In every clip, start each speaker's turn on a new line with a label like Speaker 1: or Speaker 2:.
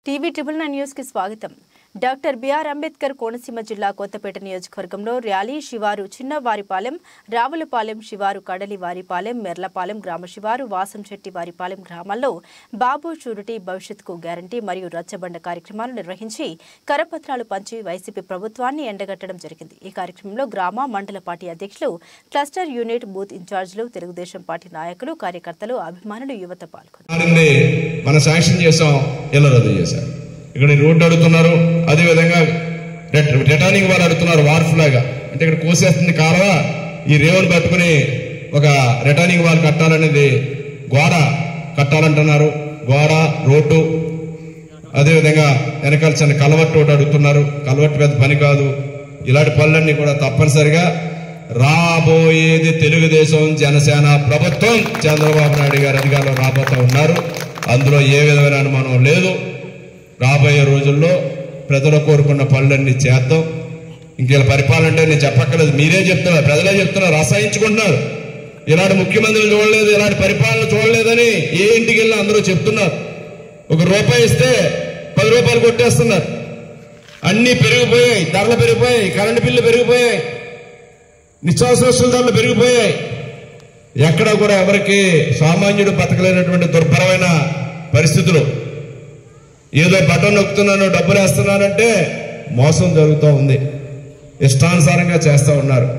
Speaker 1: TV triple nine news కి స్వాగతం doctor BR Ambedkar Konaseema జిల్లా కొత్తపేట నియోజకవర్గంలో ర్యాలీ శివారు చిన్నవారిపాలెం రావులపాలెం శివారు కడలి వారిపాలెం మెర్లపాలెం గ్రామ శివారు వాసంశెట్టి వారిపాలెం గ్రామాల్లో బాబు షూరిటీ భవిష్యత్తుకు గ్యారంటీ మరియు రచ్చబండ కార్యక్రమాలు నిర్వహించి కరపత్రాలు పంచి వైసీపీ ప్రభుత్వాన్ని ఎండగట్టడం జరిగింది ఈ కార్యక్రమంలో గ్రామ మండల పార్టీ అధ్యక్షులు క్లస్టర్ యూనిట్ బూత్ ఇన్ఛార్జీలు తెలుగుదేశం పార్టీ నాయకులు కార్యకర్తలు అభిమానులు యువత పాల్గొన్నారు
Speaker 2: మారింది మనం శాంక్షన్ చేసాం ఇలా రద్దు చేశారు ఇక్కడ ఈ రోడ్డు అడుగుతున్నారు అదే విధంగా రిట- రిటర్నింగ్ వాళ్ళు అడుగుతున్నారు వార్ఫ్ లాగా అంటే ఇక్కడ కోసేస్తుంది కాలువ ఈ రేవును పట్టుకుని ఒక రిటర్నింగ్ వాల్ కట్టాలనేది గోడ కట్టాలంటున్నారు గోడ రోడ్డు అదే విధంగా వెనకాల చిన్న కలవట్టు ఒకటి అడుగుతున్నారు కలవట్టు పెద్ద పని కాదు ఇలాంటి పనులన్నీ కూడా తప్పనిసరిగా రాబోయేది తెలుగుదేశం జనసేన ప్రభుత్వం చంద్రబాబు నాయుడు గారు అధికారంలో రాబోతా ఉన్నారు అందులో ఏ విధమైన అనుమానం లేదు రాబోయే రోజుల్లో ప్రజలు కోరుకున్న పనులన్నీ చేద్దాం ఇంకేళ్ళ పరిపాలన అంటే నేను చెప్పక్కర్లేదు మీరే చెప్తున్నారు ప్రజలే చెప్తున్నారు రసాయించుకుంటున్నారు ఇలాంటి ముఖ్యమంత్రులు చూడలేదు ఇలాంటి పరిపాలన చూడలేదని ఏ ఇంటికి వెళ్ళినా అందరూ చెప్తున్నారు ఒక రూపాయి ఇస్తే పది రూపాయలు కొట్టేస్తున్నారు అన్ని పెరిగిపోయాయి ధరలు పెరిగిపోయాయి కరెంటు బిల్లు పెరిగిపోయాయి నిత్యావసర వస్తువుల ధరలు పెరిగిపోయాయి ఎక్కడ కూడా ఎవరికి సామాన్యుడు బతకలేనటువంటి దుర్భరమైన పరిస్థితులు ఏదో బటన్ నొక్కుతున్నాను డబ్బులు వేస్తున్నానంటే మోసం జరుగుతూ ఉంది ఇష్టానుసారంగా చేస్తూ ఉన్నారు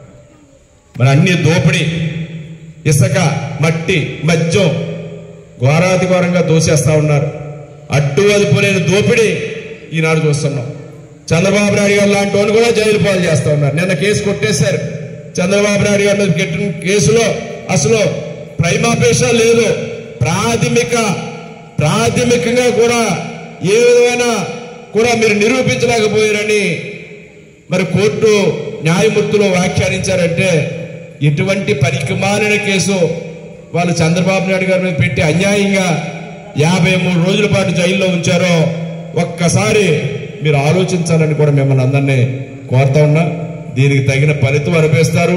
Speaker 2: మరి అన్ని దోపిడీ ఇసుక మట్టి మద్యం ఘోరాతి ఘోరంగా దోసేస్తా ఉన్నారు అడ్డు అదుపులేని దోపిడీ ఈనాడు చూస్తున్నాం చంద్రబాబు నాయుడు గారు లాంటి వాళ్ళు కూడా జైలు పాలు చేస్తా ఉన్నారు నిన్న కేసు కొట్టేశారు చంద్రబాబు నాయుడు గారి మీద పెట్టిన కేసులో అసలు ప్రైమాపేష లేదు ప్రాథమిక ప్రాథమికంగా కూడా ఏ విధమైన కూడా మీరు నిరూపించలేకపోయారని మరి కోర్టు న్యాయమూర్తులు వ్యాఖ్యానించారంటే ఎటువంటి పరికమాలిన కేసు వాళ్ళు చంద్రబాబు నాయుడు గారి మీద పెట్టి అన్యాయంగా యాభై మూడు రోజుల పాటు జైల్లో ఉంచారో ఒక్కసారి మీరు ఆలోచించాలని కూడా మిమ్మల్ని అందరినీ కోరుతా ఉన్నా దీనికి తగిన ఫలితం అనిపిస్తారు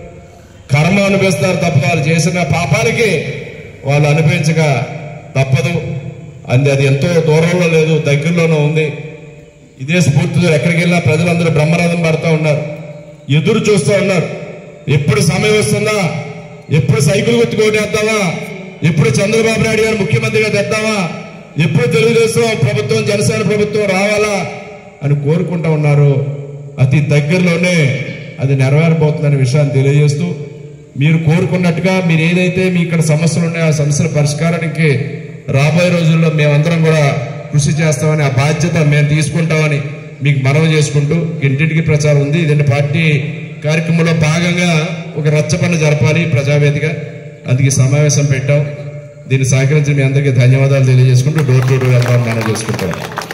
Speaker 2: కర్మ అనిపిస్తారు తప్ప వాళ్ళు చేసిన పాపాలకి వాళ్ళు అనిపించక తప్పదు అంది అది ఎంతో దూరంలో లేదు దగ్గరలోనే ఉంది ఇదే స్ఫూర్తితో ఎక్కడికి వెళ్ళినా ప్రజలందరూ బ్రహ్మరథం పడతా ఉన్నారు ఎదురు చూస్తూ ఉన్నారు ఎప్పుడు సమయం వస్తుందా ఎప్పుడు సైకిల్ గుర్తు కొట్టేద్దామా ఎప్పుడు చంద్రబాబు నాయుడు గారు ముఖ్యమంత్రిగా తెద్దామా ఎప్పుడు తెలుగుదేశం ప్రభుత్వం జనసేన ప్రభుత్వం రావాలా అని కోరుకుంటా ఉన్నారు అతి దగ్గరలోనే అది నెరవేరబోతుందనే విషయాన్ని తెలియజేస్తూ మీరు కోరుకున్నట్టుగా మీరు ఏదైతే మీ ఇక్కడ సమస్యలు ఉన్నాయో ఆ సమస్యల పరిష్కారానికి రాబోయే రోజుల్లో మేమందరం కూడా కృషి చేస్తామని ఆ బాధ్యత మేము తీసుకుంటామని మీకు మనవి చేసుకుంటూ ఇంటింటికి ప్రచారం ఉంది ఇదంటే పార్టీ కార్యక్రమంలో భాగంగా ఒక రచ్చపన్న జరపాలి ప్రజావేదిక అందుకే ఈ సమావేశం పెట్టాం దీన్ని సహకరించి మీ అందరికీ ధన్యవాదాలు తెలియజేసుకుంటూ డోర్ టు డోర్ వెళ్దామని మనం చేసుకుంటాం